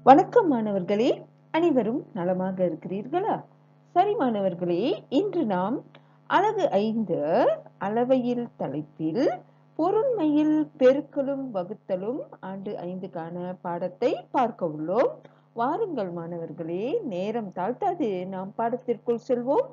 வணக்கம் மாணவர்களே அனைவரும் நலமாக இருக்கிறீர்களா சரி மாணவர்களே இன்று நாம் அலகு ஐந்து அளவையில் தலைப்பில் பொருண்மையில் பெருக்கலும் வகுத்தலும் ஆண்டு ஐந்துக்கான பாடத்தை பார்க்க உள்ளோம் வாருங்கள் மாணவர்களே நேரம் தாழ்த்தாது நாம் பாடத்திற்குள் செல்வோம்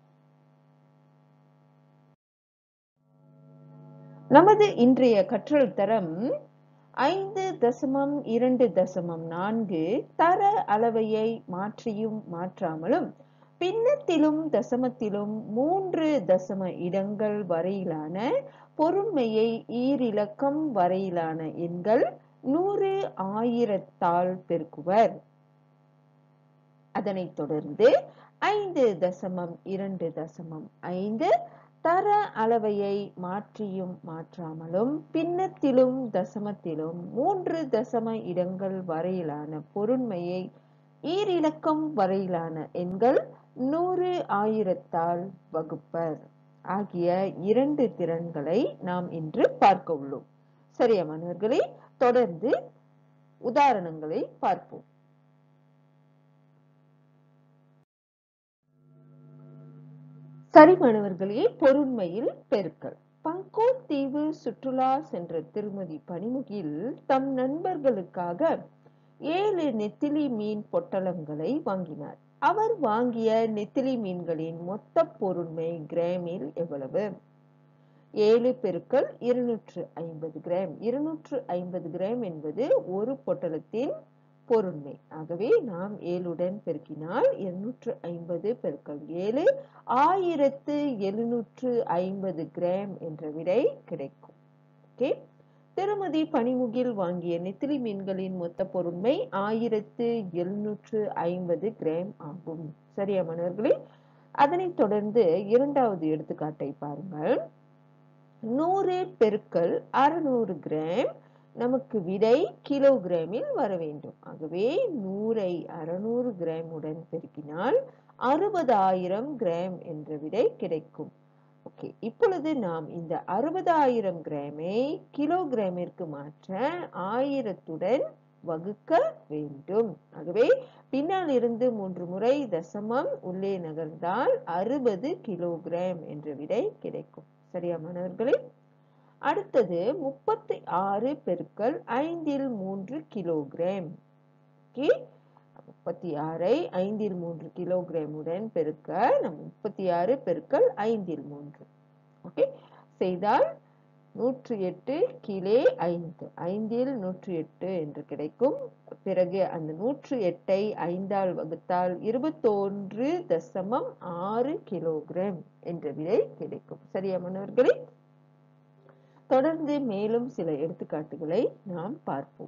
நமது இன்றைய கற்றல் தரம் ஐந்து தசமம் இரண்டு தசமம் நான்கு தர அளவையை மாற்றியும் மாற்றாமலும் பின்னத்திலும் தசமத்திலும் மூன்று தசம இடங்கள் வரையிலான பொருண்மையை ஈரிலக்கம் வரையிலான எண்கள் நூறு ஆயிரத்தால் பெருக்குவர் அதனைத் தொடர்ந்து ஐந்து தசமம் இரண்டு தசமம் ஐந்து தர அளவையை மாற்றியும் மாற்றாமலும் பின்னத்திலும் தசமத்திலும் மூன்று தசம இடங்கள் வரையிலான பொருண்மையை ஈரிலக்கம் வரையிலான எண்கள் நூறு ஆயிரத்தால் வகுப்பர் ஆகிய இரண்டு திறன்களை நாம் இன்று பார்க்க உள்ளோம் சரியா மாணவர்களே தொடர்ந்து உதாரணங்களை பார்ப்போம் சரி மாணவர்களே பொருண்மையில் பெருக்கல் பங்கோட் தீவு சுற்றுலா சென்ற திருமதி பனிமுகில் தம் நண்பர்களுக்காக ஏழு நெத்திலி மீன் பொட்டலங்களை வாங்கினார் அவர் வாங்கிய நெத்திலி மீன்களின் மொத்த பொருண்மை கிராமில் எவ்வளவு ஏழு பெருக்கல் இருநூற்று ஐம்பது கிராம் இருநூற்று ஐம்பது கிராம் என்பது ஒரு பொட்டலத்தின் பொருண்மை ஆகவே நாம் ஏழுடன் பெருக்கினால் இருநூற்று ஐம்பது பெருக்கல் ஏழு ஆயிரத்து எழுநூற்று ஐம்பது கிராம் என்ற விடை கிடைக்கும் ஓகே திருமதி பனிமுகில் வாங்கிய நெத்திலி மீன்களின் மொத்த பொருண்மை ஆயிரத்து எழுநூற்று ஐம்பது கிராம் ஆகும் சரியா மாணவர்களே அதனைத் தொடர்ந்து இரண்டாவது எடுத்துக்காட்டை பாருங்கள் நூறு பெருக்கல் அறுநூறு கிராம் நமக்கு விடை கிலோகிராமில் வர வேண்டும் ஆகவே நூறை அறுநூறு கிராம் உடன் பெருக்கினால் அறுபதாயிரம் கிராம் என்ற விடை கிடைக்கும் ஓகே இப்பொழுது நாம் இந்த அறுபதாயிரம் கிராமை கிலோகிராமிற்கு மாற்ற ஆயிரத்துடன் வகுக்க வேண்டும் ஆகவே பின்னால் இருந்து மூன்று முறை தசமம் உள்ளே நகர்ந்தால் அறுபது கிலோகிராம் என்ற விடை கிடைக்கும் சரியா மாணவர்களே அடுத்தது முப்பத்தி ஆறு பெருக்கல் ஐந்தில் மூன்று கிலோகிராம் ஓகே முப்பத்தி ஆறை ஐந்தில் மூன்று கிலோகிராமுடன் பெருக்க நம் முப்பத்தி ஆறு பெருக்கல் ஐந்தில் மூன்று ஓகே செய்தால் நூற்றி எட்டு கிலே ஐந்து ஐந்தில் நூற்றி எட்டு என்று கிடைக்கும் பிறகு அந்த நூற்றி எட்டை ஐந்தால் வகுத்தால் இருபத்தொன்று தசமம் ஆறு கிலோகிராம் என்ற விடை கிடைக்கும் சரியா மாணவர்களே தொடர்ந்து மேலும் சில எடுத்துக்காட்டுகளை நாம் பார்ப்போம்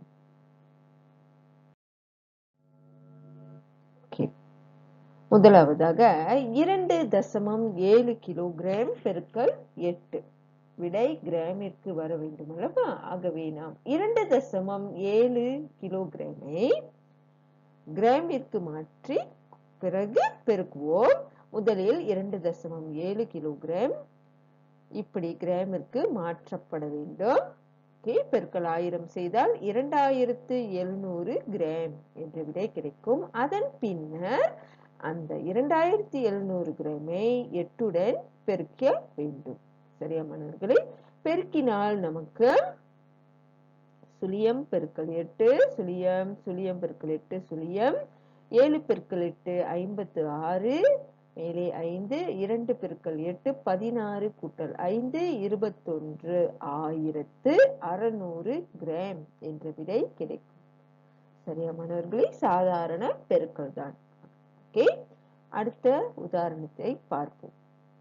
முதலாவதாக இரண்டு தசமம் ஏழு கிலோகிராம் பெருக்கல் எட்டு விடை கிராமிற்கு வர வேண்டும் அல்லவா ஆகவே நாம் இரண்டு தசமம் ஏழு கிலோகிராமை கிராமிற்கு மாற்றி பிறகு பெருக்குவோம் முதலில் இரண்டு தசமம் ஏழு கிலோகிராம் இப்படி கிராமிற்கு மாற்றப்பட வேண்டும் ஓகே பெருக்கல் ஆயிரம் செய்தால் இரண்டாயிரத்து எழுநூறு கிராம் என்ற விடை கிடைக்கும் அதன் பின்னர் அந்த இரண்டாயிரத்தி எழுநூறு கிராமை எட்டுடன் பெருக்க வேண்டும் சரியா மாணவர்களே பெருக்கினால் நமக்கு சுழியம் பெருக்கல் எட்டு சுழியம் சுழியம் பெருக்கல் எட்டு சுழியம் ஏழு பெருக்கல் எட்டு ஐம்பத்து ஆறு மேலே ஐந்து இரண்டு பெருக்கல் எட்டு பதினாறு கூட்டல் ஐந்து இருபத்தொன்று ஆயிரத்து அறுநூறு கிராம் என்ற விடை கிடைக்கும் சரியா மாணவர்களே சாதாரண பெருக்கல் தான் ஓகே அடுத்த உதாரணத்தை பார்ப்போம்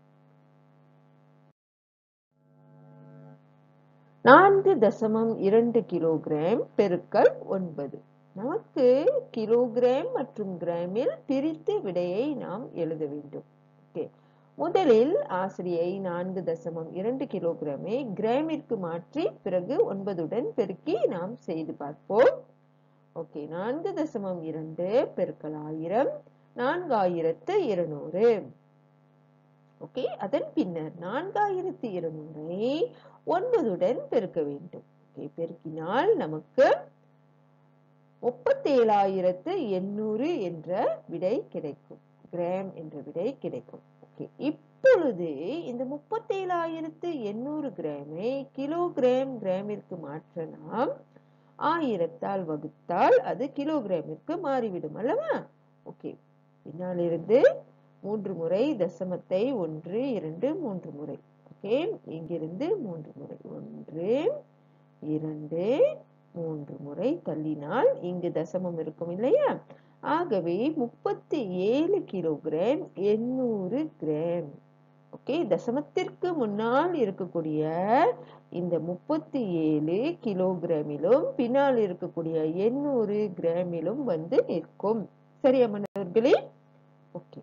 நான்கு தசமம் இரண்டு கிலோகிராம் பெருக்கல் ஒன்பது நமக்கு கிலோகிராம் மற்றும் கிராமில் பிரித்து விடையை நாம் எழுத வேண்டும் ஓகே முதலில் ஆசிரியை நான்கு தசமம் இரண்டு கிலோகிராமை கிராமிற்கு மாற்றி பிறகு ஒன்பதுடன் பெருக்கி நாம் செய்து பார்ப்போம் ஓகே நான்கு தசமம் இரண்டு பெருக்கல் ஆயிரம் நான்காயிரத்து இருநூறு ஓகே அதன் பின்னர் நான்காயிரத்து இருநூறை ஒன்பதுடன் பெருக்க வேண்டும் ஓகே பெருக்கினால் நமக்கு முப்பத்தி ஏழாயிரத்து எண்ணூறு என்ற விடை கிடைக்கும் கிராம் என்ற விடை கிடைக்கும் ஓகே இப்பொழுது இந்த முப்பத்தேழாயிரத்து எண்ணூறு கிராமை கிலோகிராம் கிராமிற்கு மாற்ற நாம் ஆயிரத்தால் வகுத்தால் அது கிலோகிராமிற்கு மாறிவிடும் அல்லவா ஓகே பின்னாலிருந்து மூன்று முறை தசமத்தை ஒன்று இரண்டு மூன்று முறை ஓகே இங்கிருந்து மூன்று முறை ஒன்று இரண்டு மூன்று முறை தள்ளினால் இங்கு தசமம் இருக்கும் இல்லையா ஆகவே முப்பத்தி ஏழு கிலோகிராம் எண்ணூறு கிராம் ஓகே தசமத்திற்கு முன்னால் இருக்கக்கூடிய இந்த முப்பத்தி ஏழு கிலோகிராமிலும் பின்னால் இருக்கக்கூடிய எண்ணூறு கிராமிலும் வந்து நிற்கும் சரியா மாணவர்களே ஓகே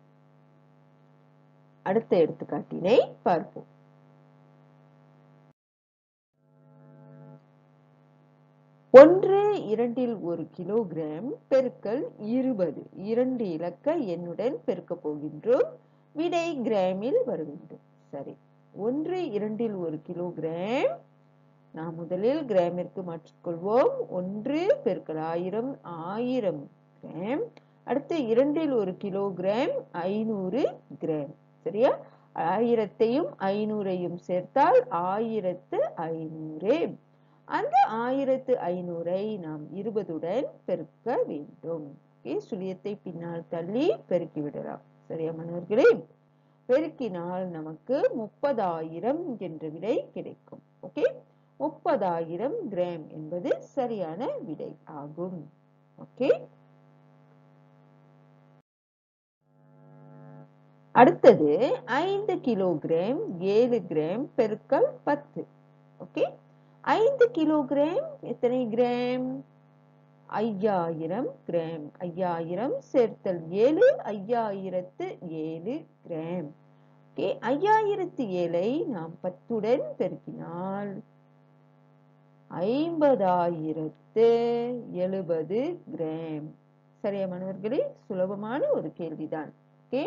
அடுத்த எடுத்துக்காட்டினை பார்ப்போம் ஒன்று இரண்டில் ஒரு கிலோகிராம் பெருக்கல் இருபது இரண்டு இலக்க எண்ணுடன் பெருக்க போகின்றோம் விடை கிராமில் வர வேண்டும் சரி ஒன்று இரண்டில் ஒரு கிலோகிராம் நாம் முதலில் கிராமிற்கு மாற்றிக்கொள்வோம் ஒன்று பெருக்கல் ஆயிரம் ஆயிரம் கிராம் அடுத்து இரண்டில் ஒரு கிலோகிராம் ஐநூறு கிராம் சரியா ஆயிரத்தையும் ஐநூறையும் சேர்த்தால் ஆயிரத்து ஐநூறு அந்த ஆயிரத்து ஐநூறை நாம் இருபதுடன் பெருக்க வேண்டும் ஓகே சுழியத்தை பின்னால் தள்ளி பெருக்கி விடலாம் சரியா மாணவர்களே பெருக்கினால் நமக்கு முப்பதாயிரம் என்ற விடை கிடைக்கும் ஓகே முப்பதாயிரம் கிராம் என்பது சரியான விடை ஆகும் ஓகே அடுத்தது ஐந்து கிலோகிராம் ஏழு கிராம் பெருக்கல் பத்து ஓகே ஐந்து கிலோகிராம் எத்தனை கிராம் ஐயாயிரம் கிராம் ஐயாயிரம் சேர்த்தல் ஏழு ஐயாயிரத்து ஏழு கிராம் ஓகே ஐயாயிரத்து ஏழை நாம் பத்துடன் பெருக்கினால் ஐம்பதாயிரத்து எழுபது கிராம் சரியா மாணவர்களே சுலபமான ஒரு கேள்விதான் ஓகே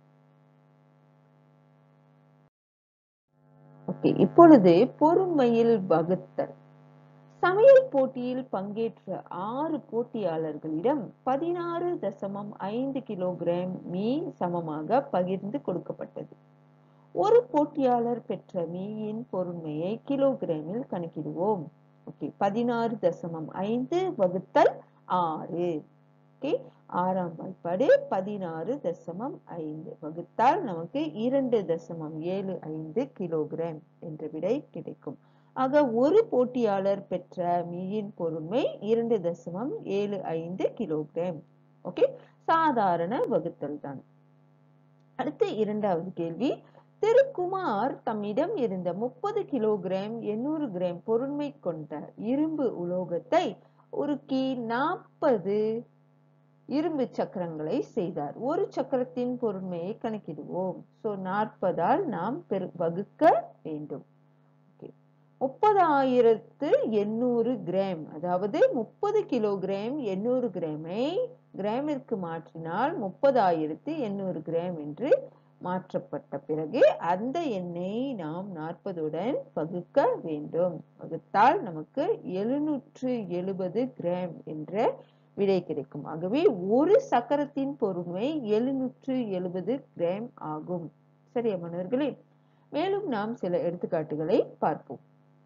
ஓகே இப்பொழுது பொறுமையில் வகுத்தல் சமையல் போட்டியில் பங்கேற்ற ஆறு போட்டியாளர்களிடம் பதினாறு தசமம் ஐந்து கிலோகிராம் மீ சமமாக பகிர்ந்து கொடுக்கப்பட்டது ஒரு போட்டியாளர் பெற்ற மீயின் பொருண்மையை கிலோகிராமில் கணக்கிடுவோம் ஓகே பதினாறு தசமம் ஐந்து வகுத்தல் ஆறு ஓகே ஆறாம் வாய்ப்பாடு பதினாறு தசமம் ஐந்து வகுத்தால் நமக்கு இரண்டு தசமம் ஏழு ஐந்து கிலோகிராம் என்ற விடை கிடைக்கும் ஆக ஒரு போட்டியாளர் பெற்ற மீயின் பொருண்மை இரண்டு தசமம் ஏழு ஐந்து கிலோகிராம் ஓகே சாதாரண வகுத்தல் தான் அடுத்து இரண்டாவது கேள்வி திருக்குமார் தம்மிடம் இருந்த முப்பது கிலோகிராம் எண்ணூறு கிராம் பொருண்மை கொண்ட இரும்பு உலோகத்தை உருக்கி நாற்பது இரும்பு சக்கரங்களை செய்தார் ஒரு சக்கரத்தின் பொருண்மையை கணக்கிடுவோம் சோ நாற்பதால் நாம் பெரு வகுக்க வேண்டும் முப்பதாயிரத்து எண்ணூறு கிராம் அதாவது முப்பது கிலோகிராம் எண்ணூறு கிராமை கிராமிற்கு மாற்றினால் முப்பதாயிரத்து எண்ணூறு கிராம் என்று மாற்றப்பட்ட பிறகு அந்த எண்ணை நாம் நாற்பதுடன் வகுக்க வேண்டும் வகுத்தால் நமக்கு எழுநூற்று எழுபது கிராம் என்ற விடை கிடைக்கும் ஆகவே ஒரு சக்கரத்தின் பொறுமை எழுநூற்று எழுபது கிராம் ஆகும் சரியா மாணவர்களே மேலும் நாம் சில எடுத்துக்காட்டுகளை பார்ப்போம்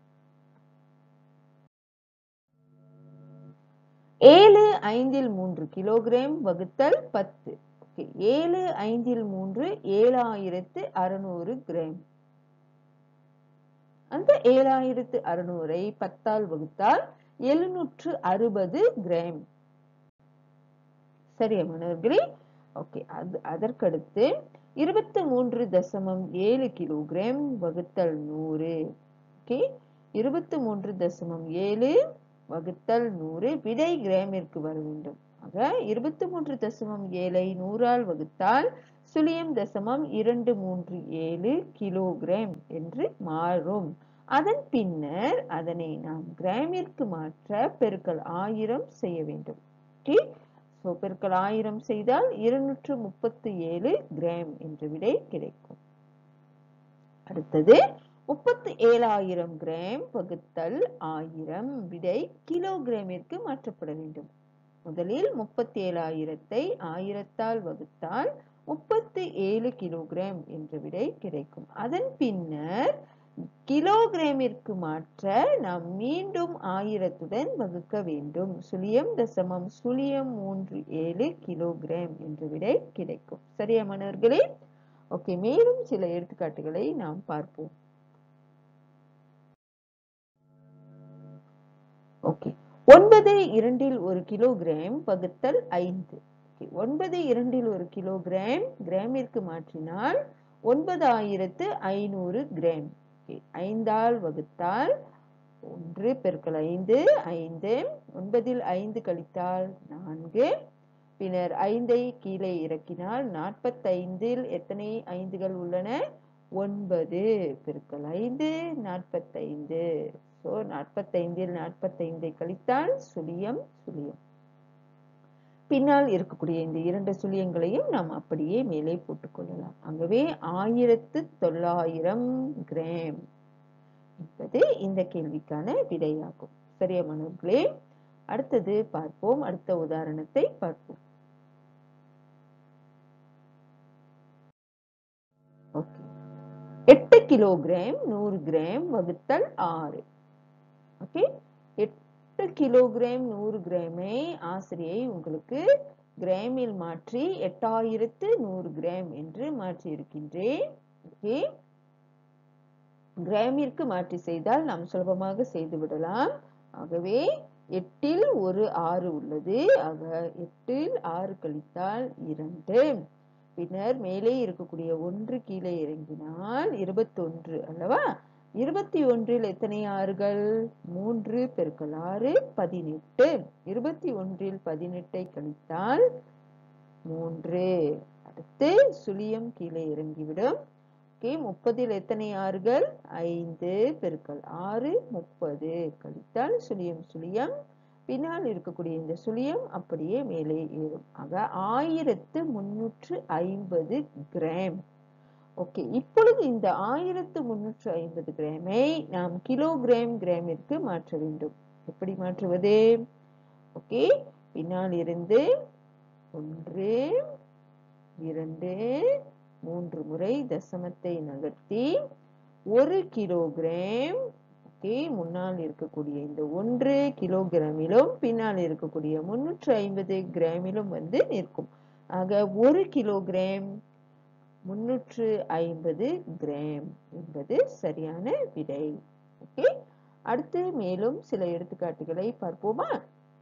ஏழு ஐந்தில் மூன்று கிலோகிராம் வகுத்தல் பத்து ஓகே ஏழு ஐந்தில் மூன்று ஏழாயிரத்து அறுநூறு கிராம் அந்த ஏழாயிரத்து அறுநூறை பத்தால் வகுத்தால் எழுநூற்று அறுபது கிராம் சரியா மாணவர்களே ஓகே அது அதற்கடுத்து இருபத்தி மூன்று தசமம் ஏழு கிலோகிராம் வகுத்தல் நூறு ஓகே இருபத்தி மூன்று தசமம் ஏழு வகுத்தல் நூறு விடை கிராமிற்கு வர வேண்டும் ஆக இருபத்தி மூன்று தசமம் ஏழை நூறால் வகுத்தால் சுழியம் தசமம் இரண்டு மூன்று ஏழு கிலோகிராம் என்று மாறும் அதன் பின்னர் அதனை நாம் கிராமிற்கு மாற்ற பெருக்கல் ஆயிரம் செய்ய வேண்டும் ஓகே ஸோ பெருக்கல் ஆயிரம் செய்தால் இருநூற்று முப்பத்தி ஏழு கிராம் என்ற விடை கிடைக்கும் அடுத்தது முப்பத்தி ஏழாயிரம் கிராம் வகுத்தல் ஆயிரம் விடை கிலோகிராமிற்கு மாற்றப்பட வேண்டும் முதலில் முப்பத்தி ஏழாயிரத்தை ஆயிரத்தால் வகுத்தால் முப்பத்தி ஏழு கிலோகிராம் என்ற விடை கிடைக்கும் அதன் பின்னர் கிலோகிராமிற்கு மாற்ற நாம் மீண்டும் ஆயிரத்துடன் வகுக்க வேண்டும் சுழியம் தசமம் சுழியம் மூன்று ஏழு கிலோகிராம் என்ற விடை கிடைக்கும் சரியா மாணவர்களே ஓகே மேலும் சில எடுத்துக்காட்டுகளை நாம் பார்ப்போம் ஓகே ஒன்பது இரண்டில் ஒரு கிலோகிராம் வகுத்தல் ஐந்து ஒன்பது இரண்டில் ஒரு கிலோகிராம் கிராமிற்கு மாற்றினால் ஒன்பதாயிரத்து ஐநூறு கிராம் ஐந்தால் வகுத்தால் ஒன்று பெருக்கல் ஐந்து ஐந்து ஒன்பதில் ஐந்து கழித்தால் நான்கு பின்னர் ஐந்தை கீழே இறக்கினால் நாற்பத்தைந்தில் எத்தனை ஐந்துகள் உள்ளன ஒன்பது பெருக்கல் ஐந்து நாற்பத்தைந்து ஸோ நாற்பத்தைந்தில் நாற்பத்தைந்தை கழித்தால் சுழியம் சுழியம் பின்னால் இருக்கக்கூடிய இந்த இரண்டு சுழியங்களையும் நாம் அப்படியே மேலே போட்டுக்கொள்ளலாம் ஆகவே ஆயிரத்து தொள்ளாயிரம் கிராம் என்பது இந்த கேள்விக்கான விடையாகும் சரியா மாணவர்களே அடுத்தது பார்ப்போம் அடுத்த உதாரணத்தை பார்ப்போம் ஓகே எட்டு கிலோகிராம் நூறு கிராம் வகுத்தல் ஆறு ஓகே எட்டு கிலோகிராம் நூறு கிராமை ஆசிரியை உங்களுக்கு கிராமில் மாற்றி எட்டாயிரத்து நூறு கிராம் என்று மாற்றி இருக்கின்றேன் ஓகே கிராமிற்கு மாற்றி செய்தால் நாம் சுலபமாக செய்து விடலாம் ஆகவே எட்டில் ஒரு ஆறு உள்ளது ஆக எட்டில் ஆறு கழித்தால் இரண்டு பின்னர் மேலே இருக்கக்கூடிய ஒன்று கீழே இறங்கினால் இருபத்தொன்று அல்லவா இருபத்தி ஒன்றில் எத்தனை ஆறுகள் மூன்று பெருக்கல் ஆறு பதினெட்டு இருபத்தி ஒன்றில் பதினெட்டை கழித்தால் மூன்று அடுத்து சுழியம் கீழே இறங்கிவிடும் ஓகே முப்பதில் எத்தனை ஆறுகள் ஐந்து பெருக்கல் ஆறு முப்பது கழித்தால் சுழியம் சுழியம் பின்னால் இருக்கக்கூடிய இந்த சுழியம் அப்படியே மேலே ஏறும் ஆக ஆயிரத்து முன்னூற்று ஐம்பது கிராம் ஓகே இப்பொழுது இந்த ஆயிரத்து முன்னூற்று ஐம்பது கிராமை நாம் கிலோகிராம் கிராமிற்கு மாற்ற வேண்டும் எப்படி மாற்றுவது ஓகே பின்னால் இருந்து ஒன்று இரண்டு மூன்று முறை தசமத்தை நகர்த்தி ஒரு கிலோகிராம் ஓகே முன்னால் இருக்கக்கூடிய இந்த ஒன்று கிலோகிராமிலும் பின்னால் இருக்கக்கூடிய முன்னூற்று ஐம்பது கிராமிலும் வந்து நிற்கும் ஆக ஒரு கிலோகிராம் முன்னூற்று ஐம்பது கிராம் என்பது சரியான விடை ஓகே அடுத்து மேலும் சில எடுத்துக்காட்டுகளை பார்ப்போமா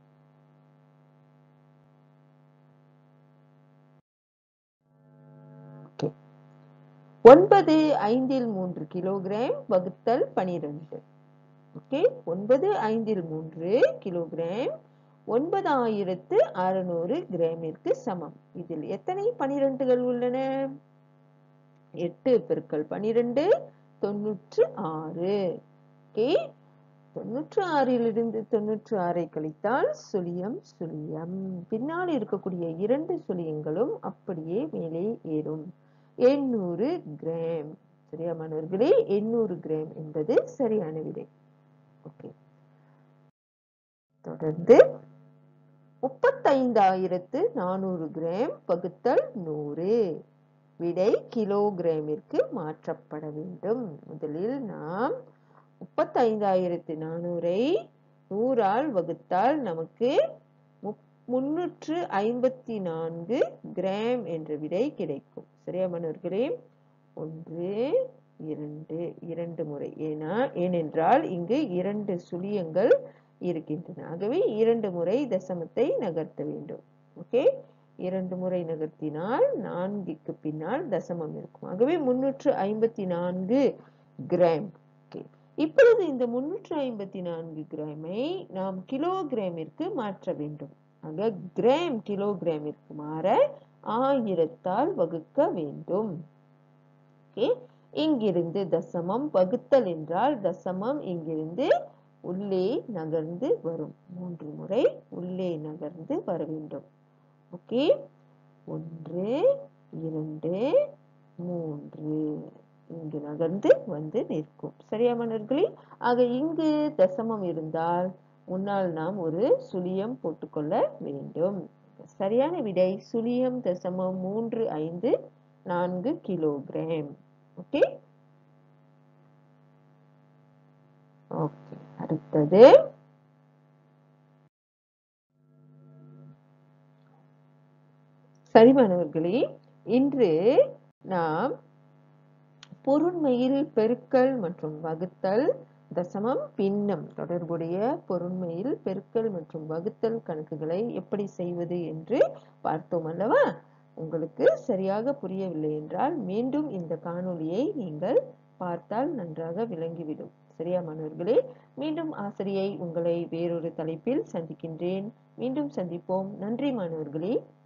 ஒன்பது ஐந்தில் மூன்று கிலோகிராம் வகுத்தல் பனிரெண்டு ஓகே ஒன்பது ஐந்தில் மூன்று கிலோகிராம் ஒன்பதாயிரத்து அறுநூறு கிராமிற்கு சமம் இதில் எத்தனை பனிரெண்டுகள் உள்ளன எட்டு பெருக்கள் பனிரெண்டு தொன்னூற்று ஆறு ஓகே தொன்னூற்று ஆறிலிருந்து தொன்னூற்று ஆறை கழித்தால் சுழியம் சுழியம் பின்னால் இருக்கக்கூடிய இரண்டு சுழியங்களும் அப்படியே மேலே ஏறும் எண்ணூறு கிராம் சரியா மாணவர்களே எண்ணூறு கிராம் என்பது சரியான விடை ஓகே தொடர்ந்து முப்பத்தைந்தாயிரத்து நானூறு கிராம் வகுத்தல் நூறு விடை கிலோகிராமிற்கு மாற்றப்பட வேண்டும் முதலில் நாம் முப்பத்தைந்தாயிரத்து நானூறை நூறால் வகுத்தால் நமக்கு முன்னூற்று ஐம்பத்தி நான்கு கிராம் என்ற விடை கிடைக்கும் சரியா மாணவர்களே ஒன்று இரண்டு இரண்டு முறை ஏனா ஏனென்றால் இங்கு இரண்டு சுழியங்கள் இருக்கின்றன ஆகவே இரண்டு முறை தசமத்தை நகர்த்த வேண்டும் ஓகே இரண்டு முறை நகர்த்தினால் நான்குக்கு பின்னால் தசமம் இருக்கும் ஆகவே முன்னூற்று ஐம்பத்தி நான்கு கிராம் ஓகே இப்பொழுது இந்த முன்னூற்று ஐம்பத்தி நான்கு கிராமை நாம் கிலோகிராமிற்கு மாற்ற வேண்டும் ஆக கிராம் கிலோகிராமிற்கு மாற ஆயிரத்தால் வகுக்க வேண்டும் ஓகே இங்கிருந்து தசமம் வகுத்தல் என்றால் தசமம் இங்கிருந்து உள்ளே நகர்ந்து வரும் மூன்று முறை உள்ளே நகர்ந்து வர வேண்டும் ஓகே ஒன்று இரண்டு மூன்று இங்கு நகர்ந்து வந்து நிற்கும் சரியா மன்னர்களே ஆக இங்கு தசமம் இருந்தால் முன்னால் நாம் ஒரு சுழியம் போட்டுக்கொள்ள வேண்டும் சரியான விடை சுழியம் தசமம் மூன்று ஐந்து நான்கு கிலோகிராம் ஓகே ஓகே அடுத்தது சரி மாணவர்களே இன்று நாம் பொருண்மையில் பெருக்கல் மற்றும் வகுத்தல் தசமம் பின்னம் தொடர்புடைய பொருண்மையில் பெருக்கல் மற்றும் வகுத்தல் கணக்குகளை எப்படி செய்வது என்று பார்த்தோம் அல்லவா உங்களுக்கு சரியாக புரியவில்லை என்றால் மீண்டும் இந்த காணொளியை நீங்கள் பார்த்தால் நன்றாக விளங்கிவிடும் சரியா மாணவர்களே மீண்டும் ஆசிரியை உங்களை வேறொரு தலைப்பில் சந்திக்கின்றேன் மீண்டும் சந்திப்போம் நன்றி மாணவர்களே